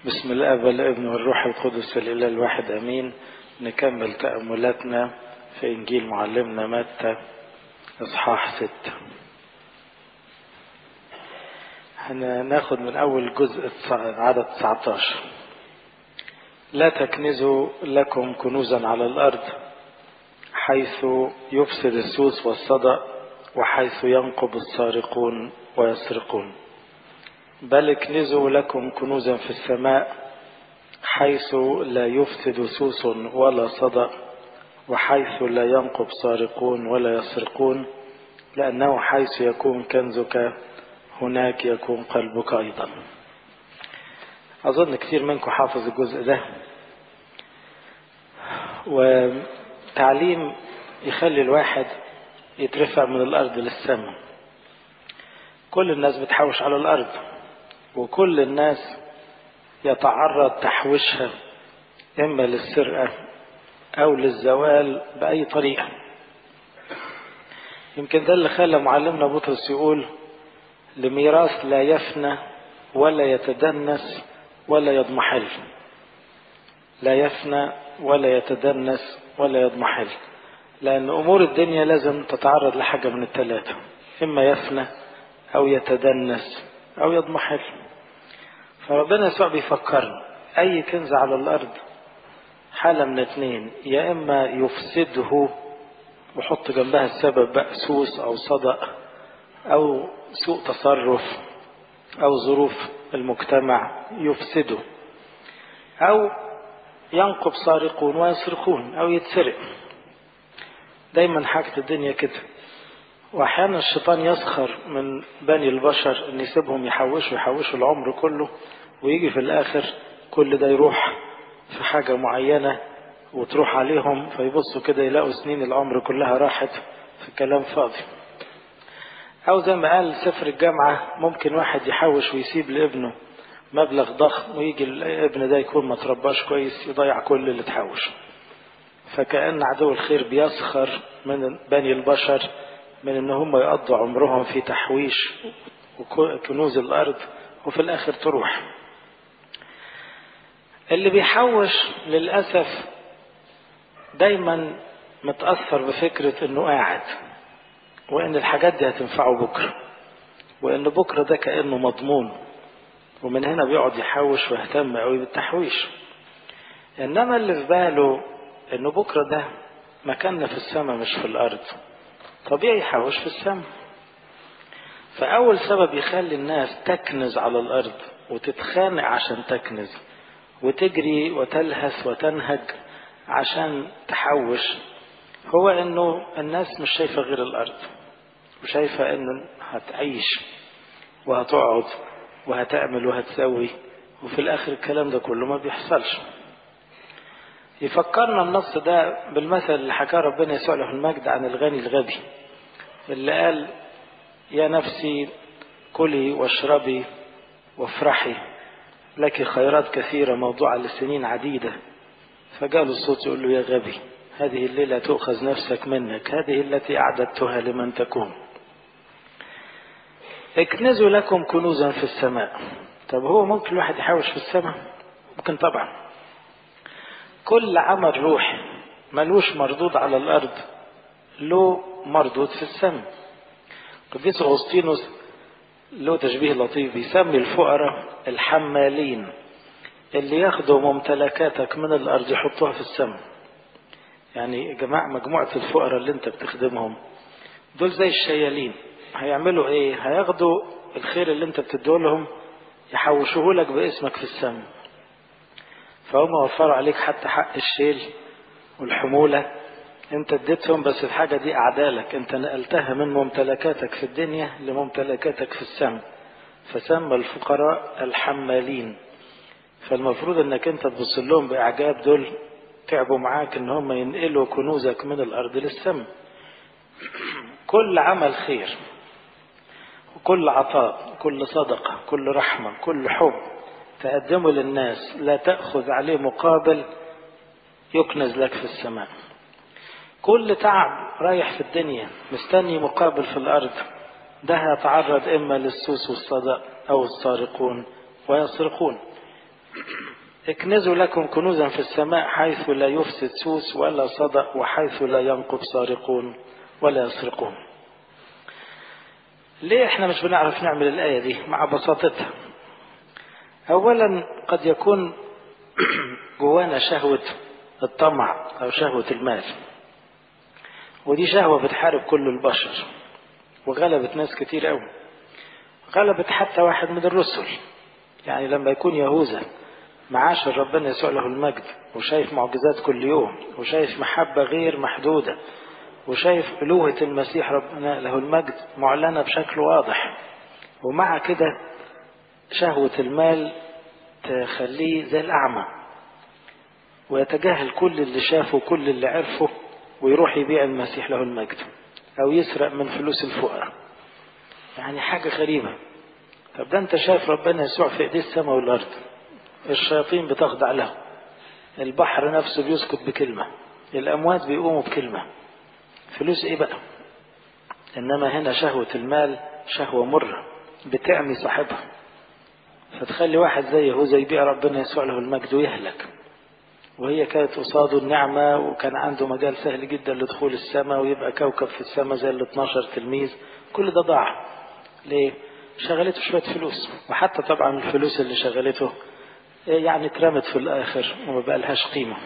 بسم الاب والابن والروح القدس الاله الواحد امين نكمل تاملاتنا في انجيل معلمنا متى اصحاح ستة هناخد من اول جزء عدد 19 لا تكنزوا لكم كنوزا على الارض حيث يفسد السوس والصدأ وحيث ينقب السارقون ويسرقون بل اكنزوا لكم كنوزا في السماء حيث لا يفسد سوس ولا صدأ وحيث لا ينقب سارقون ولا يسرقون لأنه حيث يكون كنزك هناك يكون قلبك أيضا أظن كثير منكم حافظ الجزء ده وتعليم يخلي الواحد يترفع من الأرض للسماء كل الناس بتحوش على الأرض وكل الناس يتعرض تحويشها إما للسرقة أو للزوال بأي طريقة يمكن ده اللي خلى معلمنا بطرس يقول لميراث لا يفنى ولا يتدنس ولا يضمحل لا يفنى ولا يتدنس ولا يضمحل لأن أمور الدنيا لازم تتعرض لحاجة من الثلاثة إما يفنى أو يتدنس أو يضمحل فربنا يسوع بيفكرنا أي كنز على الأرض حالة من اتنين يا إما يفسده وحط جنبها السبب بقى سوس أو صدأ أو سوء تصرف أو ظروف المجتمع يفسده أو ينقب سارقون ويسرقون أو يتسرق دايما حاجة الدنيا كده واحيانا الشيطان يسخر من بني البشر ان يسيبهم يحوشوا يحوشوا العمر كله ويجي في الاخر كل ده يروح في حاجه معينه وتروح عليهم فيبصوا كده يلاقوا سنين العمر كلها راحت في كلام فاضي او زي ما قال سفر الجامعه ممكن واحد يحوش ويسيب لابنه مبلغ ضخم ويجي الابن ده يكون ما ترباش كويس يضيع كل اللي تحوشه فكأن عدو الخير بيسخر من بني البشر من ان هم يقضوا عمرهم في تحويش كنوز الارض وفي الاخر تروح اللي بيحوش للاسف دايما متاثر بفكره انه قاعد وان الحاجات دي هتنفعه بكره وان بكره ده كانه مضمون ومن هنا بيقعد يحوش ويهتم قوي بالتحويش انما اللي في باله انه بكره ده مكاننا في السماء مش في الارض طبيعي يحوش في السماء فأول سبب يخلي الناس تكنز على الأرض وتتخانق عشان تكنز وتجري وتلهث وتنهج عشان تحوش هو انه الناس مش شايفة غير الأرض وشايفة انه هتعيش وهتقعد وهتعمل وهتسوي وفي الآخر الكلام ده كله ما بيحصلش يفكرنا النص ده بالمثل اللي حكاه ربنا يسوع له المجد عن الغني الغبي اللي قال يا نفسي كلي واشربي وافرحي لك خيرات كثيرة موضوعة لسنين عديدة فقال الصوت يقول له يا غبي هذه الليلة تؤخذ نفسك منك هذه التي أعددتها لمن تكون اكنزوا لكم كنوزا في السماء طب هو ممكن الواحد يحوش في السماء ممكن طبعا كل عمل روحي ملوش مردود على الأرض له مردود في السماء قديس أغسطينوس له تشبيه لطيف بيسمي الفقراء الحمالين اللي ياخدوا ممتلكاتك من الأرض يحطوها في السماء يعني جماعة مجموعة الفقراء اللي انت بتخدمهم دول زي الشيالين هيعملوا ايه هياخدوا الخير اللي انت بتديه لهم يحوشوه لك باسمك في السماء فهم وفروا عليك حتى حق الشيل والحمولة انت اديتهم بس الحاجة دي اعدالك انت نقلتها من ممتلكاتك في الدنيا لممتلكاتك في السماء فسمى الفقراء الحمالين فالمفروض انك انت تبص لهم باعجاب دول تعبوا معاك ان هم ينقلوا كنوزك من الارض للسماء كل عمل خير وكل عطاء كل صدقة كل رحمة كل حب تقدمه للناس لا تأخذ عليه مقابل يكنز لك في السماء كل تعب رايح في الدنيا مستني مقابل في الأرض ده هيتعرض إما للسوس والصدأ أو السارقون ويسرقون اكنزوا لكم كنوزا في السماء حيث لا يفسد سوس ولا صدأ وحيث لا ينقب سارقون ولا يسرقون ليه احنا مش بنعرف نعمل الآية دي مع بساطتها أولا قد يكون جوانا شهوة الطمع أو شهوة المال ودي شهوة بتحارب كل البشر وغلبت ناس كتير قوي غلبت حتى واحد من الرسل يعني لما يكون يهوذا معاش ربنا يسوع له المجد وشايف معجزات كل يوم وشايف محبة غير محدودة وشايف ألوهة المسيح ربنا له المجد معلنة بشكل واضح ومع كده شهوة المال تخليه زي الأعمى ويتجاهل كل اللي شافه كل اللي عرفه ويروح يبيع المسيح له المجد أو يسرق من فلوس الفقراء يعني حاجة غريبة طب ده أنت شايف ربنا يسوع في إيديه السماء والأرض الشياطين بتخضع له البحر نفسه بيسكت بكلمة الأموات بيقوموا بكلمة فلوس إيه بقى إنما هنا شهوة المال شهوة مرة بتعمي صاحبها فتخلي واحد زي هو زي يبيع ربنا يسوع له المجد ويهلك وهي كانت قصاده النعمة وكان عنده مجال سهل جدا لدخول السماء ويبقى كوكب في السماء زي ال 12 تلميذ كل ده ضاع ليه؟ شغلته شوية فلوس وحتى طبعا الفلوس اللي شغلته يعني اترمت في الآخر وما بقى لهاش قيمة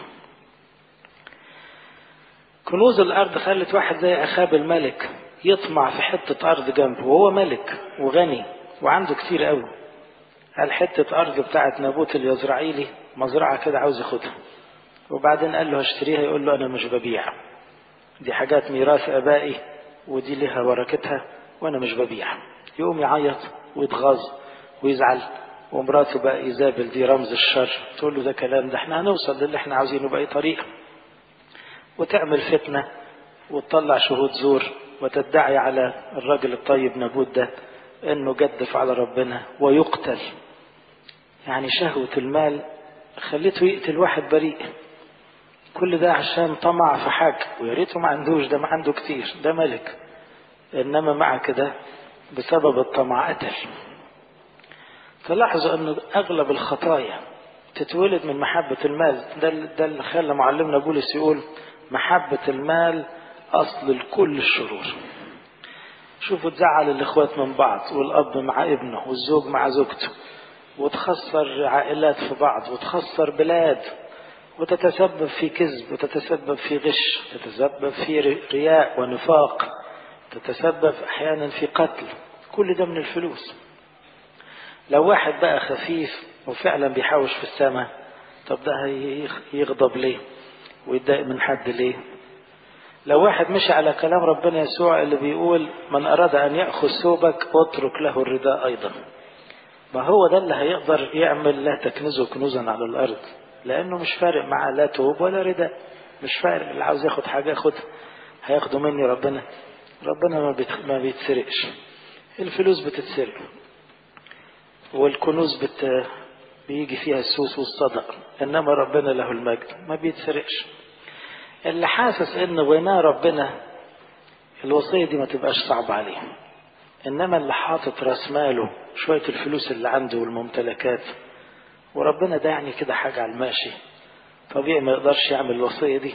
كنوز الأرض خلت واحد زي أخاب الملك يطمع في حتة أرض جنبه وهو ملك وغني وعنده كتير قوي قال حتة أرض بتاعت نابوت اليزرعيلي مزرعة كده عاوز ياخدها وبعدين قال له هشتريها يقول له أنا مش ببيع دي حاجات ميراث آبائي ودي لها بركتها وأنا مش ببيع يقوم يعيط ويتغاظ ويزعل ومراته بقى ايزابل دي رمز الشر تقول له ده كلام ده احنا هنوصل للي احنا عاوزينه بأي طريقة وتعمل فتنة وتطلع شهود زور وتدعي على الراجل الطيب نابوت ده انه جدف على ربنا ويقتل يعني شهوة المال خليته يقتل واحد بريء كل ده عشان طمع في حاجة ويا ريته ما عندوش ده ما عنده كتير ده ملك انما مع كده بسبب الطمع قتل تلاحظوا أن أغلب الخطايا تتولد من محبة المال ده, ده اللي خلى معلمنا بولس يقول محبة المال أصل لكل الشرور شوفوا تزعل الإخوات من بعض والأب مع ابنه والزوج مع زوجته وتخسر عائلات في بعض وتخسر بلاد وتتسبب في كذب وتتسبب في غش تتسبب في رياء ونفاق تتسبب أحيانا في قتل كل ده من الفلوس لو واحد بقى خفيف وفعلا بيحوش في السماء طب ده يغضب ليه ويتضايق من حد ليه لو واحد مشي على كلام ربنا يسوع اللي بيقول من أراد أن يأخذ ثوبك اترك له الرداء أيضا ما هو ده اللي هيقدر يعمل لا تكنزه كنوزا على الأرض لأنه مش فارق معاه لا توب ولا رداء مش فارق اللي عاوز ياخد حاجة ياخد هياخده مني ربنا ربنا ما, بيت... ما بيتسرقش الفلوس بتتسرق والكنوز بت... بيجي فيها السوس والصدق انما ربنا له المجد ما بيتسرقش اللي حاسس ان غناه ربنا الوصيه دي ما تبقاش صعبه عليه انما اللي حاطط راس ماله شويه الفلوس اللي عنده والممتلكات وربنا ده يعني كده حاجه على الماشي طبيعي ما يقدرش يعمل الوصيه دي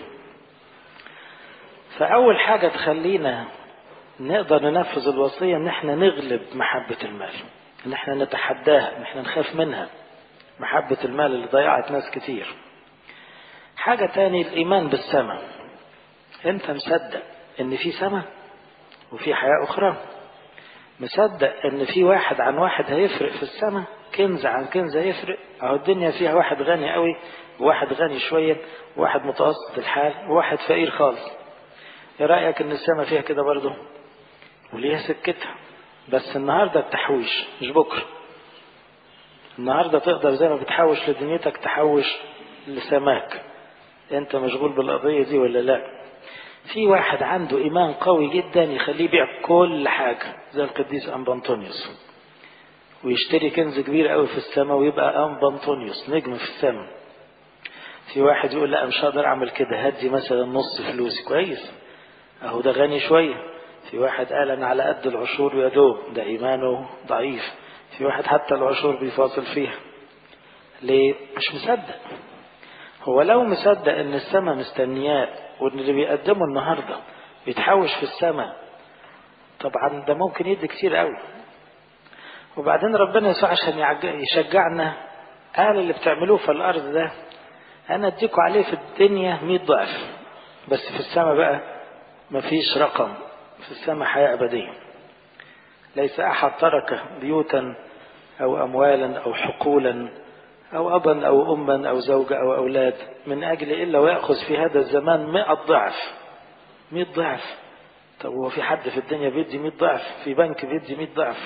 فاول حاجه تخلينا نقدر ننفذ الوصيه ان احنا نغلب محبه المال ان احنا نتحداها ان احنا نخاف منها محبة المال اللي ضيعت ناس كتير حاجة تاني الإيمان بالسماء أنت مصدق إن في سماء وفي حياة أخرى مصدق إن في واحد عن واحد هيفرق في السماء كنز عن كنز هيفرق أهو الدنيا فيها واحد غني قوي وواحد غني شوية وواحد متوسط الحال وواحد فقير خالص ايه رأيك إن السماء فيها كده برضه وليها سكتها بس النهاردة التحويش مش بكرة النهاردة تقدر زي ما بتحوش لدنيتك تحوش لسماك انت مشغول بالقضية دي ولا لا في واحد عنده ايمان قوي جدا يخليه يبيع كل حاجة زي القديس امبانطونيوس ويشتري كنز كبير قوي في السماء ويبقى امبانطونيوس نجم في السماء في واحد يقول لا مش هقدر اعمل كده هدي مثلا نص فلوسي كويس اهو ده غني شويه في واحد قال انا على قد العشور يا دوب ده ايمانه ضعيف في واحد حتى العشور بيفاصل فيها ليه مش مصدق هو لو مصدق ان السماء مستنياه وان اللي بيقدمه النهارده بيتحوش في السماء طبعا ده ممكن يدي كتير قوي وبعدين ربنا يسوع عشان يشجعنا قال اللي بتعملوه في الارض ده انا اديكوا عليه في الدنيا 100 ضعف بس في السماء بقى مفيش رقم في السماء حياة أبدية ليس أحد ترك بيوتا أو أموالا أو حقولا أو أبا أو أما أو زوجة أو أولاد من أجل إلا ويأخذ في هذا الزمان مئة ضعف مئة ضعف طب هو في حد في الدنيا بيدي مئة ضعف في بنك بيدي مئة ضعف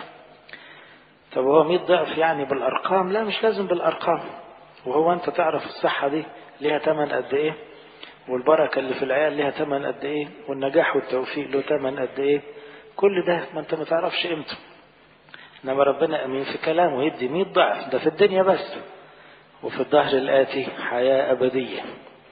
طب هو مئة ضعف يعني بالأرقام لا مش لازم بالأرقام وهو أنت تعرف الصحة دي ليها تمن قد إيه والبركة اللي في العيال ليها تمن قد إيه والنجاح والتوفيق له تمن قد إيه كل ده ما أنت ما تعرفش قيمته إنما ربنا أمين في كلامه يدي 100 ضعف ده في الدنيا بس وفي الظهر الآتي حياة أبدية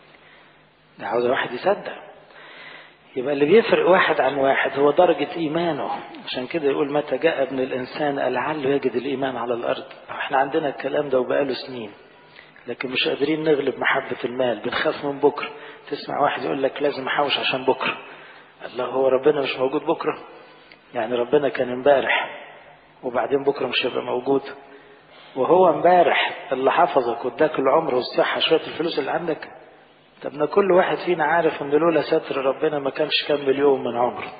ده عاوز واحد يصدق يبقى اللي بيفرق واحد عن واحد هو درجة إيمانه عشان كده يقول متى جاء ابن الإنسان لعله يجد الإيمان على الأرض احنا عندنا الكلام ده وبقاله سنين لكن مش قادرين نغلب محبة المال بنخاف من بكرة تسمع واحد يقول لك لازم أحوش عشان بكرة الله هو ربنا مش موجود بكرة يعني ربنا كان امبارح وبعدين بكرة مش هيبقى موجود وهو امبارح اللي حفظك واداك العمر والصحة شوية الفلوس اللي عندك طب ما كل واحد فينا عارف ان لولا ستر ربنا ما كانش كمل يوم من عمره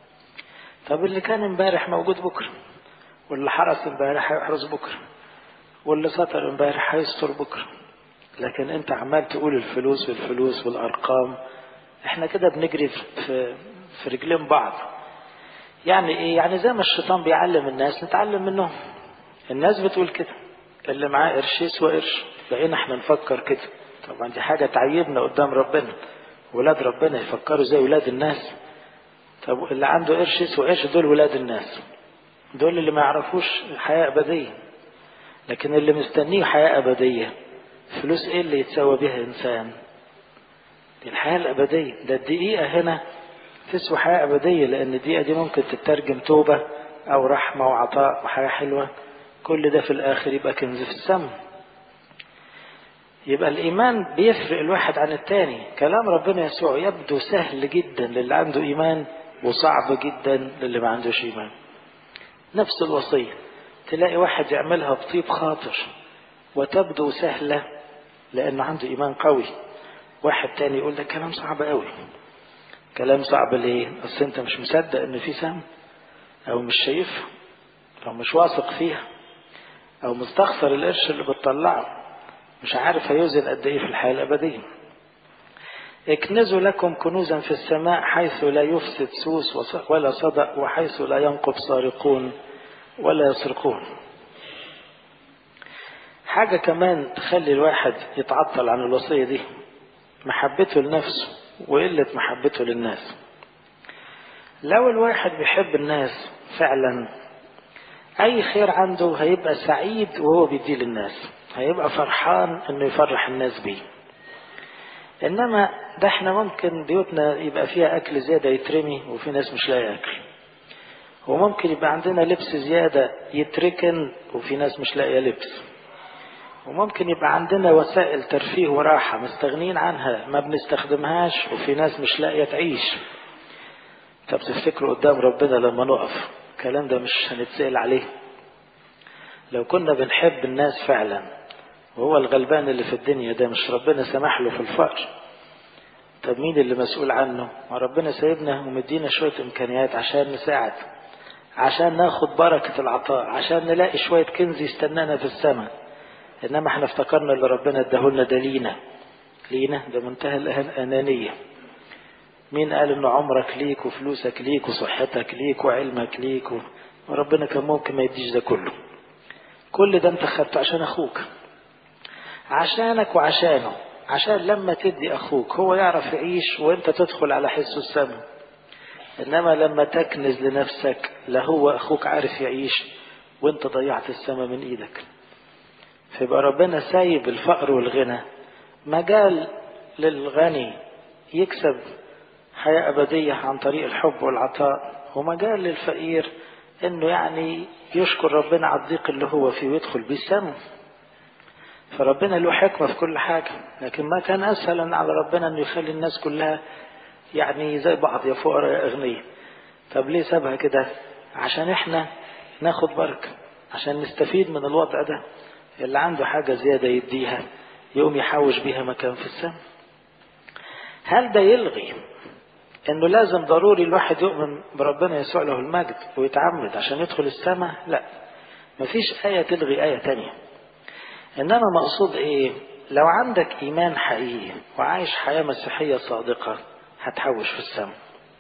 طب اللي كان امبارح موجود بكرة واللي حرس امبارح هيحرس بكرة واللي ستر امبارح هيستر بكرة لكن انت عمال تقول الفلوس والفلوس والارقام احنا كده بنجري في في رجلين بعض يعني ايه يعني زي ما الشيطان بيعلم الناس نتعلم منهم الناس بتقول كده اللي معاه قرش يسوى قرش بقينا احنا نفكر كده طبعا دي حاجة تعيبنا قدام ربنا ولاد ربنا يفكروا زي ولاد الناس طب اللي عنده قرش يسوى قرش دول ولاد الناس دول اللي ما يعرفوش حياة أبدية لكن اللي مستنيه حياة أبدية فلوس ايه اللي يتساوى بها انسان دي الحياة الأبدية ده الدقيقة هنا تسوى حياة أبدية لأن الدقيقة دي ممكن تترجم توبة أو رحمة وعطاء وحياة حلوة كل ده في الآخر يبقى كنز في السماء يبقى الإيمان بيفرق الواحد عن التاني كلام ربنا يسوع يبدو سهل جدا للي عنده إيمان وصعب جدا للي ما عندوش إيمان نفس الوصية تلاقي واحد يعملها بطيب خاطر وتبدو سهلة لأنه عنده إيمان قوي واحد تاني يقول ده كلام صعب قوي كلام صعب ليه أصل أنت مش مصدق إن في سم أو مش شايفها أو مش واثق فيها أو مستخسر القرش اللي بتطلعه مش عارف هيوزن قد إيه في الحياة الأبدية اكنزوا لكم كنوزا في السماء حيث لا يفسد سوس ولا صدأ وحيث لا ينقب سارقون ولا يسرقون حاجة كمان تخلي الواحد يتعطل عن الوصية دي محبته لنفسه وقلة محبته للناس لو الواحد بيحب الناس فعلا أي خير عنده هيبقى سعيد وهو بيديه للناس هيبقى فرحان إنه يفرح الناس بيه إنما ده احنا ممكن بيوتنا يبقى فيها أكل زيادة يترمي وفي ناس مش لاقي أكل وممكن يبقى عندنا لبس زيادة يتركن وفي ناس مش لاقية لبس وممكن يبقى عندنا وسائل ترفيه وراحة مستغنين عنها ما بنستخدمهاش وفي ناس مش لاقية تعيش طب تفتكروا قدام ربنا لما نقف الكلام ده مش هنتسأل عليه لو كنا بنحب الناس فعلا وهو الغلبان اللي في الدنيا ده مش ربنا سمح له في الفقر طب مين اللي مسؤول عنه ما ربنا سايبنا ومدينا شوية إمكانيات عشان نساعد عشان ناخد بركة العطاء عشان نلاقي شوية كنز يستنانا في السماء إنما احنا افتكرنا اللي ربنا اداهولنا ده لينا لينا ده منتهى الأنانية مين قال إن عمرك ليك وفلوسك ليك وصحتك ليك وعلمك ليك و... وربنا كان ممكن ما يديش ده كله كل ده انت خدته عشان أخوك عشانك وعشانه عشان لما تدي أخوك هو يعرف يعيش وانت تدخل على حسه السماء إنما لما تكنز لنفسك لا هو أخوك عارف يعيش وانت ضيعت السماء من إيدك فيبقى ربنا سايب الفقر والغنى مجال للغني يكسب حياة أبدية عن طريق الحب والعطاء ومجال للفقير إنه يعني يشكر ربنا على الضيق اللي هو فيه ويدخل بيه السماء فربنا له حكمة في كل حاجة لكن ما كان أسهل على ربنا أنه يخلي الناس كلها يعني زي بعض يا فقراء يا أغنياء طب ليه سابها كده عشان احنا ناخد بركة عشان نستفيد من الوضع ده اللي عنده حاجة زيادة يديها يقوم يحوش بيها مكان في السماء هل ده يلغي انه لازم ضروري الواحد يؤمن بربنا يسوع له المجد ويتعمد عشان يدخل السماء لا مفيش آية تلغي آية تانية إنما مقصود إيه لو عندك إيمان حقيقي وعايش حياة مسيحية صادقة هتحوش في السماء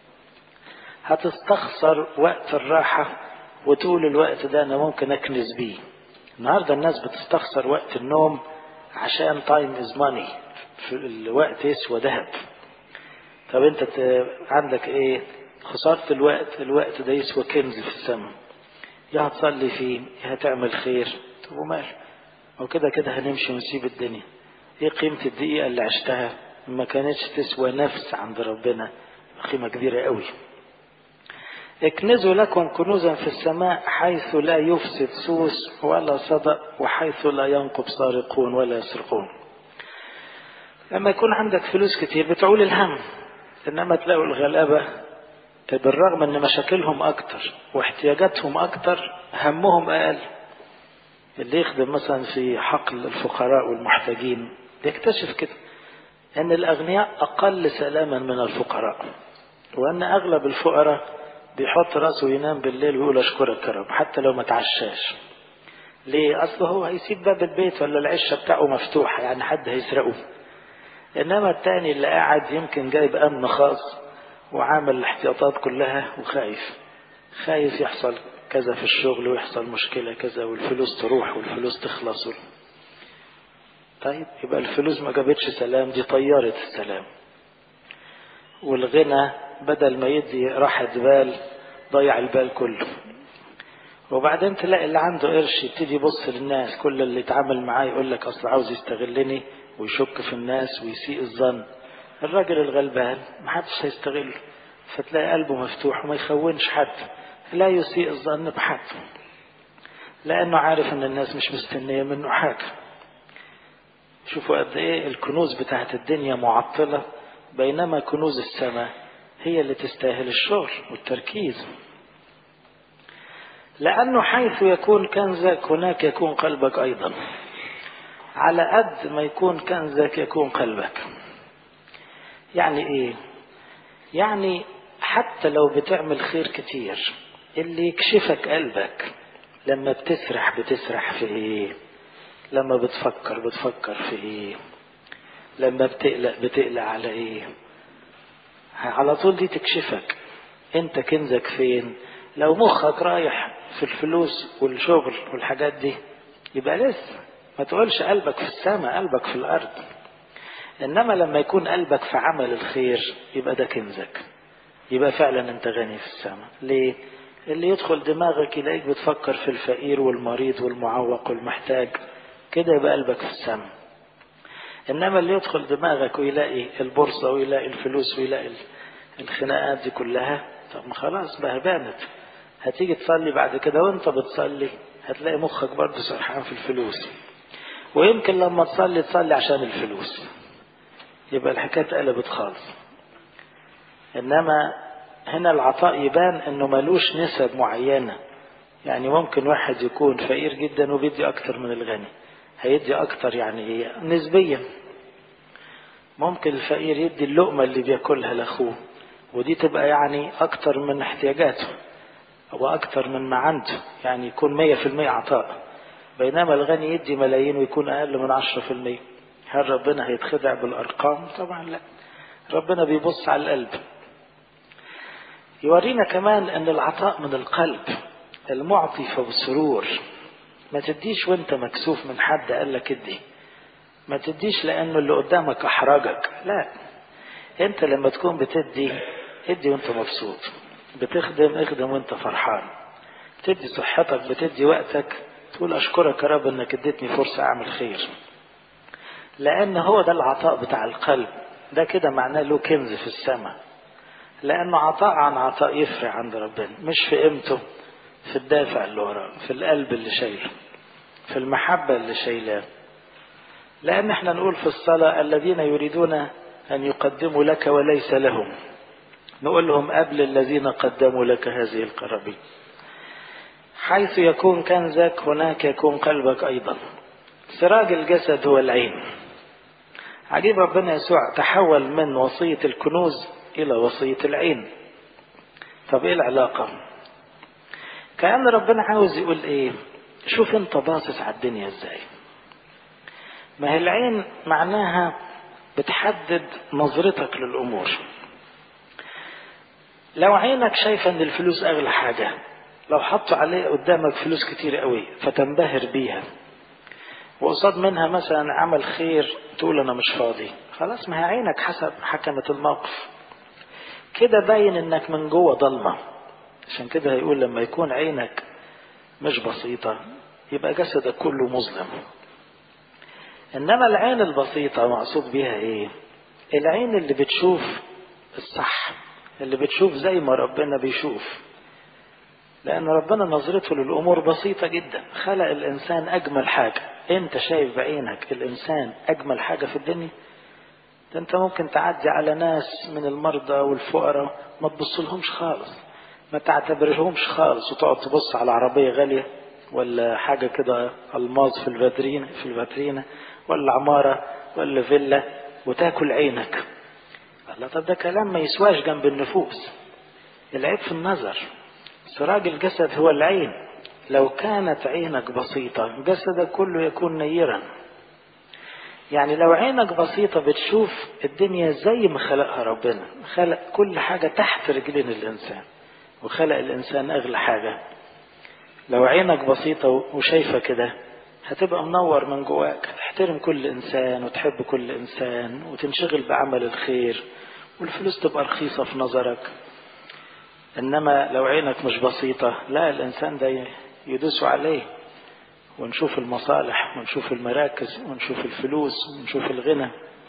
هتستخسر وقت الراحة وتقول الوقت ده أنا ممكن أكنز بيه النهاردة الناس بتستخسر وقت النوم عشان تايم از ماني الوقت يسوى ذهب طب انت عندك ايه خسارة الوقت الوقت ده يسوى كنز في السماء يا هتصلي فيه يا هتعمل خير طب ومال وكده كده هنمشي ونسيب الدنيا ايه قيمة الدقيقة اللي عشتها ما كانتش تسوى نفس عند ربنا قيمة كبيرة قوي اكنزوا لكم كنوزا في السماء حيث لا يفسد سوس ولا صدأ وحيث لا ينقب سارقون ولا يسرقون لما يكون عندك فلوس كتير بتعول الهم انما تلاقوا الغلابة بالرغم ان مشاكلهم اكتر واحتياجاتهم اكتر همهم اقل اللي يخدم مثلا في حقل الفقراء والمحتاجين يكتشف كده ان الاغنياء اقل سلاما من الفقراء وان اغلب الفقراء بيحط راسه وينام بالليل ويقول اشكرك يا رب حتى لو ما تعشاش ليه اصل هو هيسيب باب البيت ولا العشه بتاعه مفتوحه يعني حد هيسرقه انما التاني اللي قاعد يمكن جايب امن خاص وعامل الاحتياطات كلها وخايف خايف يحصل كذا في الشغل ويحصل مشكله كذا والفلوس تروح والفلوس تخلص طيب يبقى الفلوس ما جابتش سلام دي طيرت السلام والغنى بدل ما يدي راحة بال ضيع البال كله وبعدين تلاقي اللي عنده قرش يبتدي يبص للناس كل اللي يتعامل معاه يقول لك اصل عاوز يستغلني ويشك في الناس ويسيء الظن الراجل الغلبان محدش هيستغله فتلاقي قلبه مفتوح وما يخونش حد لا يسيء الظن بحد لانه عارف ان الناس مش مستنيه منه حاجه شوفوا قد ايه الكنوز بتاعت الدنيا معطله بينما كنوز السماء هي اللي تستاهل الشغل والتركيز لأنه حيث يكون كنزك هناك يكون قلبك أيضا على قد ما يكون كنزك يكون قلبك يعني إيه يعني حتى لو بتعمل خير كتير اللي يكشفك قلبك لما بتسرح بتسرح في إيه لما بتفكر بتفكر في إيه لما بتقلق بتقلق على إيه على طول دي تكشفك انت كنزك فين لو مخك رايح في الفلوس والشغل والحاجات دي يبقى لسه ما تقولش قلبك في السماء قلبك في الارض انما لما يكون قلبك في عمل الخير يبقى ده كنزك يبقى فعلا انت غني في السماء ليه اللي يدخل دماغك يلاقيك بتفكر في الفقير والمريض والمعوق والمحتاج كده يبقى قلبك في السماء انما اللي يدخل دماغك ويلاقي البورصه ويلاقي الفلوس ويلاقي الخناقات دي كلها طب ما خلاص بقى بانت هتيجي تصلي بعد كده وانت بتصلي هتلاقي مخك برضه سرحان في الفلوس ويمكن لما تصلي تصلي عشان الفلوس يبقى الحكايه اتقلبت خالص انما هنا العطاء يبان انه ملوش نسب معينه يعني ممكن واحد يكون فقير جدا وبيدي اكتر من الغني هيدي اكتر يعني ايه نسبيا ممكن الفقير يدي اللقمة اللي بياكلها لاخوه ودي تبقى يعني اكتر من احتياجاته او اكتر من ما عنده يعني يكون مية في المية عطاء بينما الغني يدي ملايين ويكون اقل من عشرة في المية هل ربنا هيتخدع بالارقام طبعا لا ربنا بيبص على القلب يورينا كمان ان العطاء من القلب المعطي فبسرور ما تديش وانت مكسوف من حد قال لك ادي ما تديش لانه اللي قدامك احرجك لا انت لما تكون بتدي ادي وانت مبسوط بتخدم اخدم وانت فرحان تدي صحتك بتدي وقتك تقول اشكرك يا رب انك اديتني فرصة اعمل خير لان هو ده العطاء بتاع القلب ده كده معناه له كنز في السماء لانه عطاء عن عطاء يفرق عند ربنا مش في قيمته في الدافع اللي وراه في القلب اللي شايله في المحبة اللي شايلاه لأن احنا نقول في الصلاة الذين يريدون أن يقدموا لك وليس لهم نقول لهم قبل الذين قدموا لك هذه القرابين حيث يكون كنزك هناك يكون قلبك أيضا سراج الجسد هو العين عجيب ربنا يسوع تحول من وصية الكنوز إلى وصية العين طب إيه العلاقة كأن ربنا عاوز يقول إيه شوف أنت باصص على الدنيا إزاي ما هي العين معناها بتحدد نظرتك للأمور لو عينك شايفة ان الفلوس اغلى حاجة لو حطوا عليه قدامك فلوس كتير قوي فتنبهر بيها وقصاد منها مثلا عمل خير تقول انا مش فاضي خلاص ما هي عينك حسب حكمت الموقف كده باين انك من جوه ضلمة عشان كده هيقول لما يكون عينك مش بسيطة يبقى جسدك كله مظلم انما العين البسيطة مقصود بيها ايه العين اللي بتشوف الصح اللي بتشوف زي ما ربنا بيشوف لأن ربنا نظرته للأمور بسيطة جدا خلق الإنسان أجمل حاجة أنت شايف بعينك الإنسان أجمل حاجة في الدنيا ده أنت ممكن تعدي على ناس من المرضى والفقراء ما تبصلهمش خالص ما تعتبرهمش خالص وتقعد تبص على عربية غالية ولا حاجة كده ألماظ في الفاترينة في الفاترينة ولا عمارة ولا فيلا وتاكل عينك الله طب ده كلام ما يسواش جنب النفوس العيب في النظر سراج الجسد هو العين لو كانت عينك بسيطة جسدك كله يكون نيرا يعني لو عينك بسيطة بتشوف الدنيا زي ما خلقها ربنا خلق كل حاجة تحت رجلين الإنسان وخلق الإنسان أغلى حاجة لو عينك بسيطة وشايفة كده هتبقى منور من جواك تحترم كل إنسان وتحب كل إنسان وتنشغل بعمل الخير والفلوس تبقى رخيصة في نظرك إنما لو عينك مش بسيطة لا الإنسان ده يدوسوا عليه ونشوف المصالح ونشوف المراكز ونشوف الفلوس ونشوف الغنى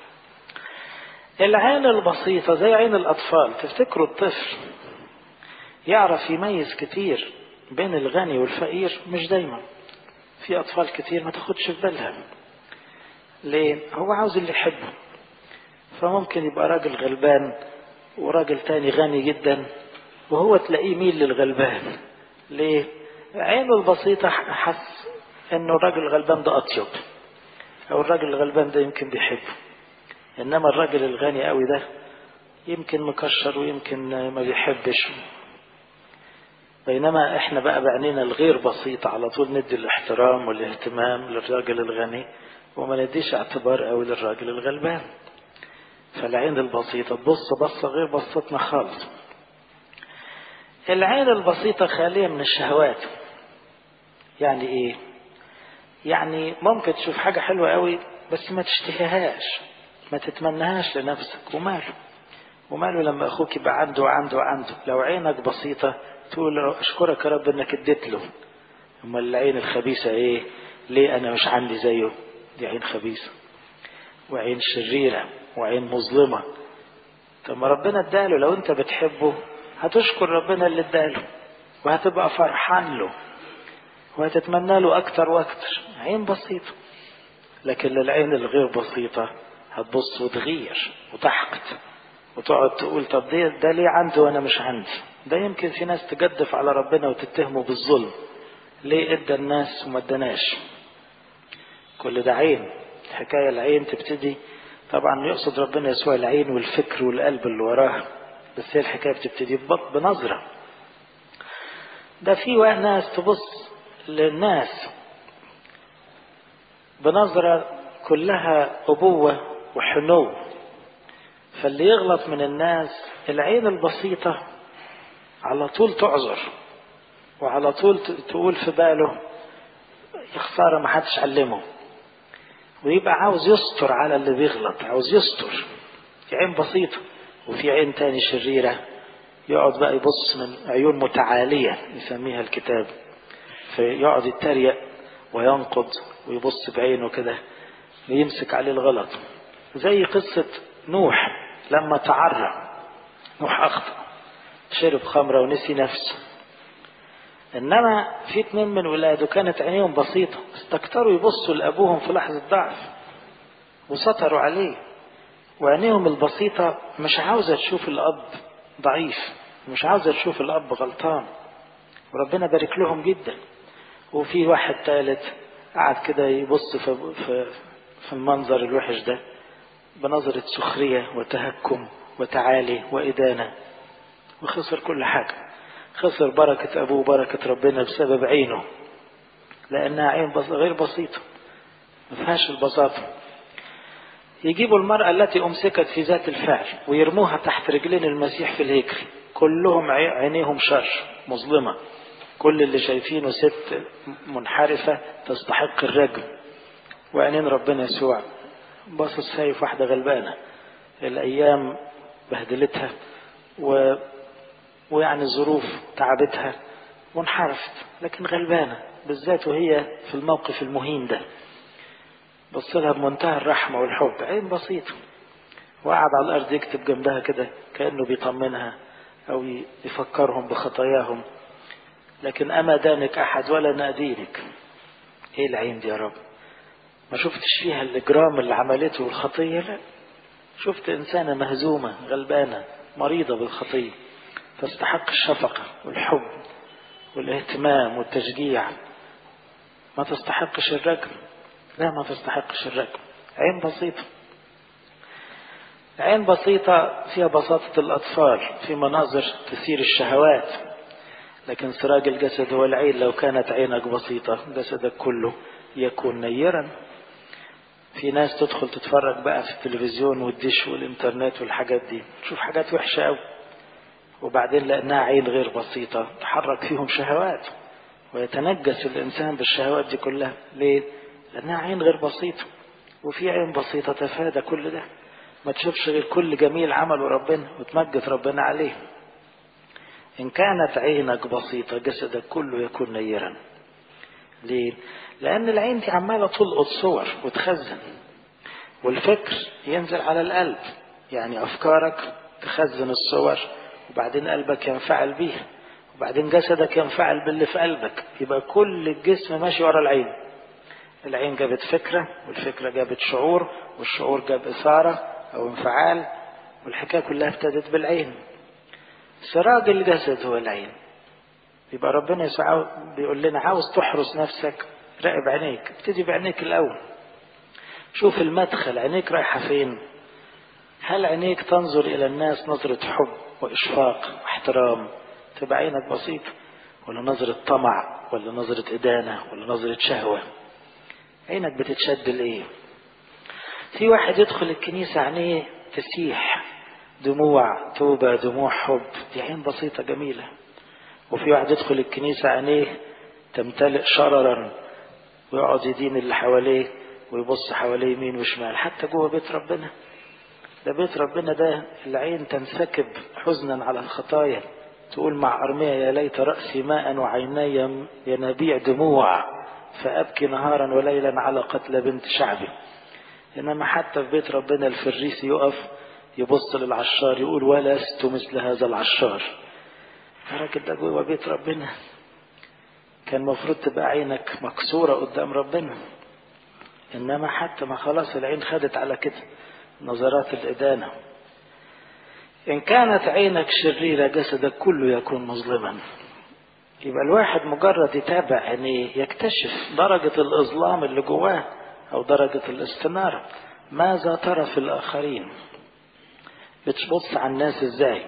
العين البسيطة زي عين الأطفال تفتكروا الطفل يعرف يميز كتير بين الغني والفقير مش دايما في أطفال كتير ما تاخدش في بالها ليه؟ هو عاوز اللي يحبه فممكن يبقى راجل غلبان وراجل تاني غني جدا وهو تلاقيه ميل للغلبان ليه؟ عينه البسيطة حس انه الراجل الغلبان ده اطيب او الراجل الغلبان ده يمكن بيحبه انما الراجل الغني قوي ده يمكن مكشر ويمكن ما بيحبش بينما احنا بقى بعينينا الغير بسيطة على طول ندي الاحترام والاهتمام للراجل الغني وما نديش اعتبار قوي للراجل الغلبان فالعين البسيطة تبص بصة غير بصتنا خالص العين البسيطة خالية من الشهوات يعني ايه يعني ممكن تشوف حاجة حلوة قوي بس ما تشتهيهاش ما تتمنهاش لنفسك وماله وماله لما اخوك يبقى عنده وعنده وعنده لو عينك بسيطة تقول اشكرك يا رب انك اديت له اما العين الخبيثة ايه ليه انا مش عندي زيه دي عين خبيثة وعين شريرة وعين مظلمة طب ما ربنا اداله لو انت بتحبه هتشكر ربنا اللي اداله وهتبقى فرحان له وهتتمنى له اكتر واكتر عين بسيطة لكن للعين الغير بسيطة هتبص وتغير وتحقد وتقعد تقول طب ده, ده ليه عنده وانا مش عندي ده يمكن في ناس تجدف على ربنا وتتهمه بالظلم ليه ادى الناس وما اداناش كل ده عين الحكاية العين تبتدي طبعا يقصد ربنا يسوع العين والفكر والقلب اللي وراها بس هي الحكاية بتبتدي بنظرة ده في ناس تبص للناس بنظرة كلها أبوة وحنو فاللي يغلط من الناس العين البسيطة على طول تعذر وعلى طول تقول في باله يا خسارة ما حدش علمه ويبقى عاوز يستر على اللي بيغلط عاوز يستر في عين بسيطة وفي عين تاني شريرة يقعد بقى يبص من عيون متعالية يسميها الكتاب فيقعد يتريق وينقض ويبص بعينه كده ويمسك عليه الغلط زي قصة نوح لما تعرى نوح أخطأ شرب خمرة ونسي نفسه إنما في اتنين من ولاده كانت عينيهم بسيطة استكتروا يبصوا لأبوهم في لحظة ضعف وسطروا عليه وعينيهم البسيطة مش عاوزة تشوف الأب ضعيف مش عاوزة تشوف الأب غلطان وربنا بارك لهم جدا وفي واحد ثالث قعد كده يبص في, في, في المنظر الوحش ده بنظرة سخرية وتهكم وتعالي وإدانة وخسر كل حاجة خسر بركة أبوه بركة ربنا بسبب عينه لأنها عين بس غير بسيطة ما فيهاش البساطة يجيبوا المرأة التي أمسكت في ذات الفعل ويرموها تحت رجلين المسيح في الهيكل كلهم عينيهم شر مظلمة كل اللي شايفينه ست منحرفة تستحق الرجم وعينين ربنا يسوع باصص شايف واحدة غلبانة الأيام بهدلتها و... ويعني الظروف تعبتها وانحرفت لكن غلبانة بالذات وهي في الموقف المهين ده بص لها بمنتهى الرحمة والحب عين بسيطة وقعد على الأرض يكتب جنبها كده كأنه بيطمنها أو يفكرهم بخطاياهم لكن أما دانك أحد ولا نادينك إيه العين دي يا رب ما شفتش فيها الإجرام اللي عملته والخطية لا شفت إنسانة مهزومة غلبانة مريضة بالخطية تستحق الشفقة والحب والاهتمام والتشجيع ما تستحقش الرجم لا ما تستحقش الرجم عين بسيطة عين بسيطة فيها بساطة الأطفال في مناظر تثير الشهوات لكن سراج الجسد هو العين لو كانت عينك بسيطة جسدك كله يكون نيرا في ناس تدخل تتفرج بقى في التلفزيون والدش والإنترنت والحاجات دي تشوف حاجات وحشة أوي وبعدين لأنها عين غير بسيطة تحرك فيهم شهوات ويتنجس الإنسان بالشهوات دي كلها ليه؟ لأنها عين غير بسيطة وفي عين بسيطة تفادى كل ده ما تشوفش غير كل جميل عمله ربنا وتمجد ربنا عليه إن كانت عينك بسيطة جسدك كله يكون نيرا ليه؟ لأن العين دي عمالة تلقط صور وتخزن والفكر ينزل على القلب يعني أفكارك تخزن الصور وبعدين قلبك ينفعل بيها وبعدين جسدك ينفعل باللي في قلبك يبقى كل الجسم ماشي ورا العين العين جابت فكرة والفكرة جابت شعور والشعور جاب إثارة أو انفعال والحكاية كلها ابتدت بالعين سراج الجسد هو العين يبقى ربنا يسوع بيقول لنا عاوز تحرس نفسك راقب عينيك ابتدي بعينيك الأول شوف المدخل عينيك رايحة فين هل عينيك تنظر إلى الناس نظرة حب وإشفاق واحترام تبقى عينك بسيطة ولا نظرة طمع ولا نظرة إدانة ولا نظرة شهوة عينك بتتشد لإيه في واحد يدخل الكنيسة عينيه تسيح دموع توبة دموع حب دي عين بسيطة جميلة وفي واحد يدخل الكنيسة عينيه تمتلئ شررا ويقعد يدين اللي حواليه ويبص حواليه يمين وشمال حتى جوه بيت ربنا ده بيت ربنا ده العين تنسكب حزنا على الخطايا تقول مع أرمية يا ليت رأسي ماء وعيني ينابيع دموع فأبكي نهارا وليلا على قتل بنت شعبي إنما حتى في بيت ربنا الفريسي يقف يبص للعشار يقول ولست مثل هذا العشار الراجل ده جوه بيت ربنا كان المفروض تبقى عينك مكسورة قدام ربنا إنما حتى ما خلاص العين خدت على كده نظرات الإدانة إن كانت عينك شريرة جسدك كله يكون مظلما يبقى الواحد مجرد يتابع عينيه يكتشف درجة الإظلام اللي جواه أو درجة الاستنارة ماذا ترى في الآخرين بتبص على الناس إزاي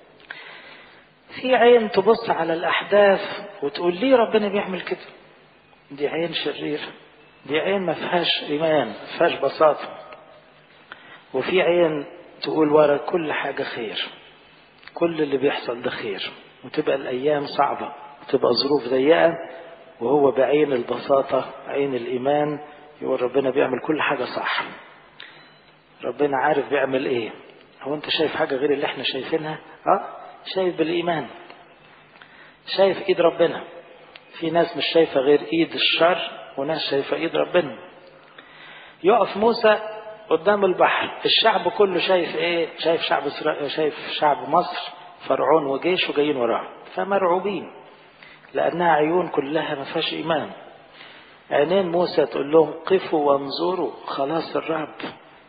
في عين تبص على الأحداث وتقول ليه ربنا بيعمل كده دي عين شريرة دي عين ما فيهاش إيمان ما فيهاش بساطة وفي عين تقول ورا كل حاجة خير كل اللي بيحصل ده خير وتبقى الأيام صعبة وتبقى ظروف ضيقة وهو بعين البساطة عين الإيمان يقول ربنا بيعمل كل حاجة صح ربنا عارف بيعمل ايه هو انت شايف حاجة غير اللي احنا شايفينها اه شايف بالإيمان شايف ايد ربنا في ناس مش شايفة غير ايد الشر وناس شايفة ايد ربنا يقف موسى قدام البحر الشعب كله شايف ايه شايف شعب إسرائيل شايف شعب مصر فرعون وجيشه جايين وراه فمرعوبين لأنها عيون كلها ما فيهاش إيمان عينين موسى تقول لهم قفوا وانظروا خلاص الرب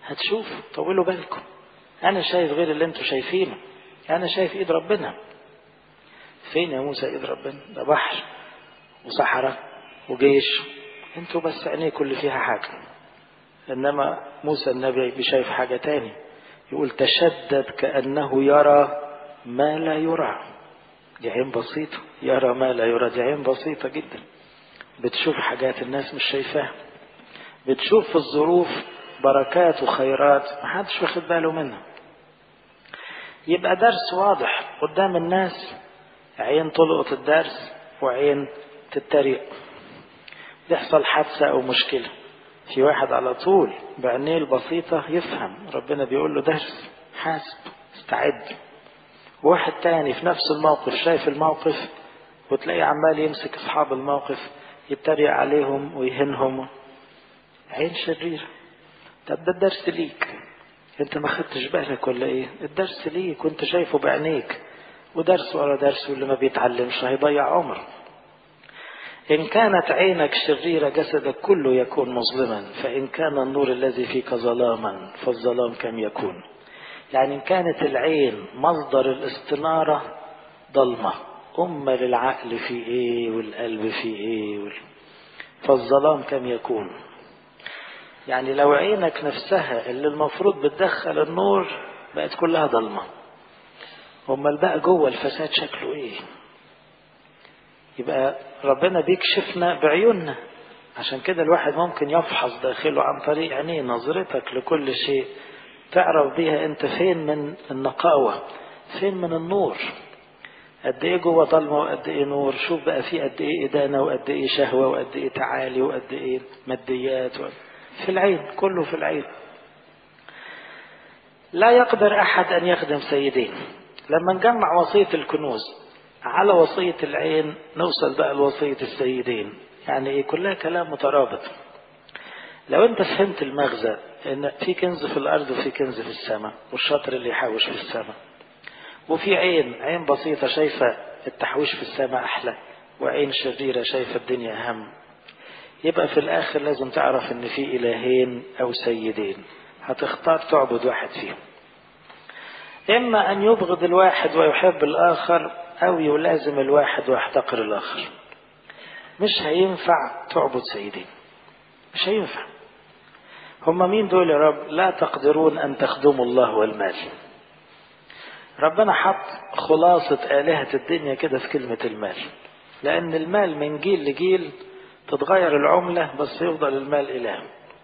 هتشوف طولوا بالكم انا شايف غير اللي انتوا شايفينه انا شايف ايد ربنا فين يا موسى ايد ربنا ده بحر وصحراء وجيش انتوا بس عينيكم اللي فيها حاجة انما موسى النبي بيشايف حاجة تاني يقول تشدد كأنه يرى ما لا يرى دي عين بسيطة يرى ما لا يرى دي عين بسيطة جدا بتشوف حاجات الناس مش شايفاها بتشوف في الظروف بركات وخيرات محدش واخد باله منها يبقى درس واضح قدام الناس عين تلقط الدرس وعين تتريق يحصل حادثة أو مشكلة في واحد على طول بعينيه البسيطة يفهم ربنا بيقول له درس حاسب استعد واحد تاني في نفس الموقف شايف الموقف وتلاقيه عمال يمسك أصحاب الموقف يتريق عليهم ويهنهم عين شريرة طب ده الدرس ليك انت ما خدتش بالك ولا ايه الدرس ليك وانت شايفه بعينيك ودرس ورا درس واللي ما بيتعلمش هيضيع عمره إن كانت عينك شريرة جسدك كله يكون مظلما فإن كان النور الذي فيك ظلاما فالظلام كم يكون يعني إن كانت العين مصدر الاستنارة ضلمة أما للعقل في إيه والقلب في إيه وال... فالظلام كم يكون يعني لو عينك نفسها اللي المفروض بتدخل النور بقت كلها ضلمة أمال بقى جوه الفساد شكله إيه يبقى ربنا بيكشفنا بعيوننا عشان كده الواحد ممكن يفحص داخله عن طريق عينيه نظرتك لكل شيء تعرف بيها انت فين من النقاوة فين من النور قد ايه جوه ضلمه وقد ايه نور شوف بقى في قد ايه ادانه وقد ايه شهوه وقد ايه تعالي وقد ايه ماديات و... في العين كله في العين لا يقدر احد ان يخدم سيدين لما نجمع وصيه الكنوز على وصية العين نوصل بقى لوصية السيدين يعني ايه كلها كلام مترابط لو انت فهمت المغزى ان في كنز في الارض وفي كنز في السماء والشاطر اللي يحوش في السماء وفي عين عين بسيطة شايفة التحويش في السماء احلى وعين شريرة شايفة الدنيا اهم يبقى في الاخر لازم تعرف ان في الهين او سيدين هتختار تعبد واحد فيهم اما ان يبغض الواحد ويحب الاخر أو يلازم الواحد ويحتقر الآخر مش هينفع تعبد سيدين مش هينفع هم مين دول يا رب لا تقدرون أن تخدموا الله والمال ربنا حط خلاصة آلهة الدنيا كده في كلمة المال لأن المال من جيل لجيل تتغير العملة بس يفضل المال إله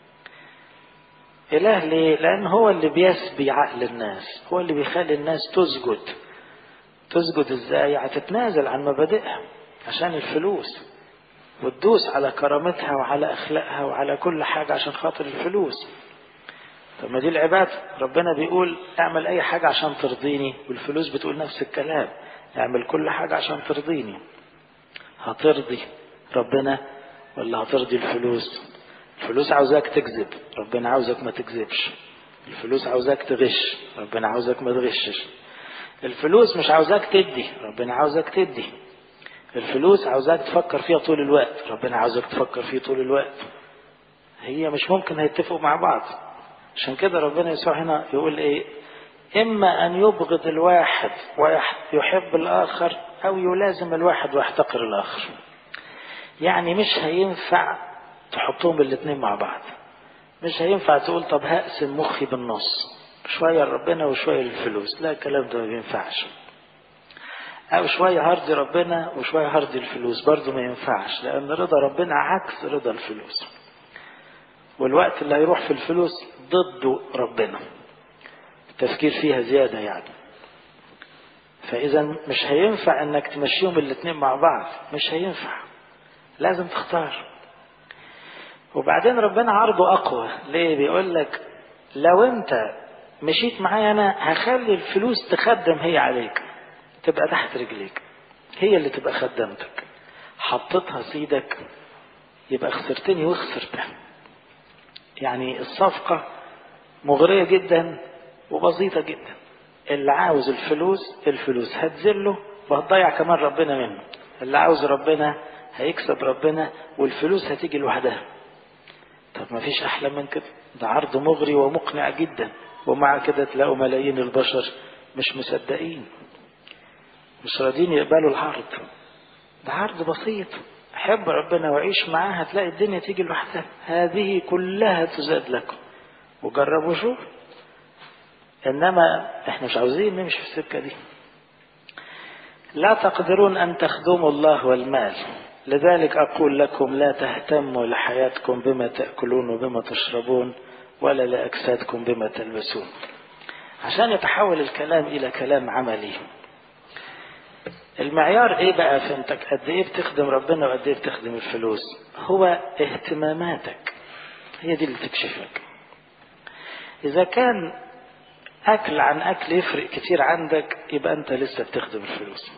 إله ليه؟ لأن هو اللي بيسبي عقل الناس هو اللي بيخلي الناس تسجد تسجد ازاي هتتنازل عن مبادئها عشان الفلوس وتدوس على كرامتها وعلى اخلاقها وعلى كل حاجه عشان خاطر الفلوس طب ما دي العباده ربنا بيقول اعمل اي حاجه عشان ترضيني والفلوس بتقول نفس الكلام اعمل كل حاجه عشان ترضيني هترضي ربنا ولا هترضي الفلوس الفلوس عاوزاك تكذب ربنا عاوزك ما تكذبش الفلوس عاوزاك تغش ربنا عاوزك ما تغشش الفلوس مش عاوزاك تدي ربنا عاوزك تدي الفلوس عاوزاك تفكر فيها طول الوقت ربنا عاوزك تفكر فيه طول الوقت هي مش ممكن هيتفقوا مع بعض عشان كده ربنا يسوع هنا يقول ايه اما ان يبغض الواحد ويحب الاخر او يلازم الواحد ويحتقر الاخر يعني مش هينفع تحطهم الاثنين مع بعض مش هينفع تقول طب هقسم مخي بالنص شوية لربنا وشوية للفلوس لا الكلام ده ما بينفعش أو شوية هرضي ربنا وشوية هرضي الفلوس برضه ما ينفعش لأن رضا ربنا عكس رضا الفلوس والوقت اللي هيروح في الفلوس ضد ربنا التفكير فيها زيادة يعني فإذا مش هينفع إنك تمشيهم الاتنين مع بعض مش هينفع لازم تختار وبعدين ربنا عرضه أقوى ليه بيقول لك لو أنت مشيت معايا انا هخلي الفلوس تخدم هي عليك تبقى تحت رجليك هي اللي تبقى خدمتك حطيتها سيدك يبقى خسرتني وخسرتها يعني الصفقة مغرية جدا وبسيطة جدا اللي عاوز الفلوس الفلوس هتذله وهتضيع كمان ربنا منه اللي عاوز ربنا هيكسب ربنا والفلوس هتيجي لوحدها طب ما فيش احلى من كده ده عرض مغري ومقنع جدا ومع كده تلاقوا ملايين البشر مش مصدقين مش راضيين يقبلوا العرض ده عرض بسيط حب ربنا وعيش معاه هتلاقي الدنيا تيجي لوحدها هذه كلها تزاد لكم وجربوا شوف انما احنا مش عاوزين نمشي في السكه دي لا تقدرون ان تخدموا الله والمال لذلك اقول لكم لا تهتموا لحياتكم بما تاكلون وبما تشربون ولا لاجسادكم بما تلبسون عشان يتحول الكلام الى كلام عملي المعيار ايه بقى في انت قد ايه بتخدم ربنا وقد ايه بتخدم الفلوس هو اهتماماتك هي دي اللي تكشفك اذا كان اكل عن اكل يفرق كتير عندك يبقى انت لسه بتخدم الفلوس